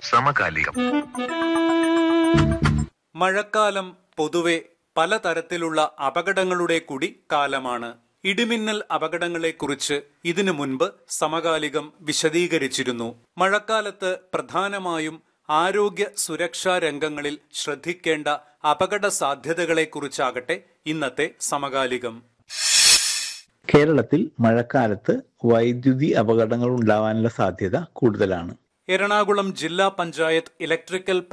സമകാലികം മഴക്കാലം പൊതുവെ പലതരത്തിലുള്ള അപകടങ്ങളുടെ കൂടി കാലമാണ് ഇടിമിന്നൽ അപകടങ്ങളെക്കുറിച്ച് ഇതിനു മുൻപ് സമകാലികം വിശദീകരിച്ചിരുന്നു മഴക്കാലത്ത് പ്രധാനമായും ആരോഗ്യ സുരക്ഷാ രംഗങ്ങളിൽ ശ്രദ്ധിക്കേണ്ട അപകട സാധ്യതകളെക്കുറിച്ചാകട്ടെ ഇന്നത്തെ സമകാലികം കേരളത്തിൽ മഴക്കാലത്ത് വൈദ്യുതി അപകടങ്ങൾ ഉണ്ടാവാനുള്ള സാധ്യത കൂടുതലാണ് എറണാകുളം ജില്ലാ പഞ്ചായത്ത് ഇലക്ട്രിക്കൽ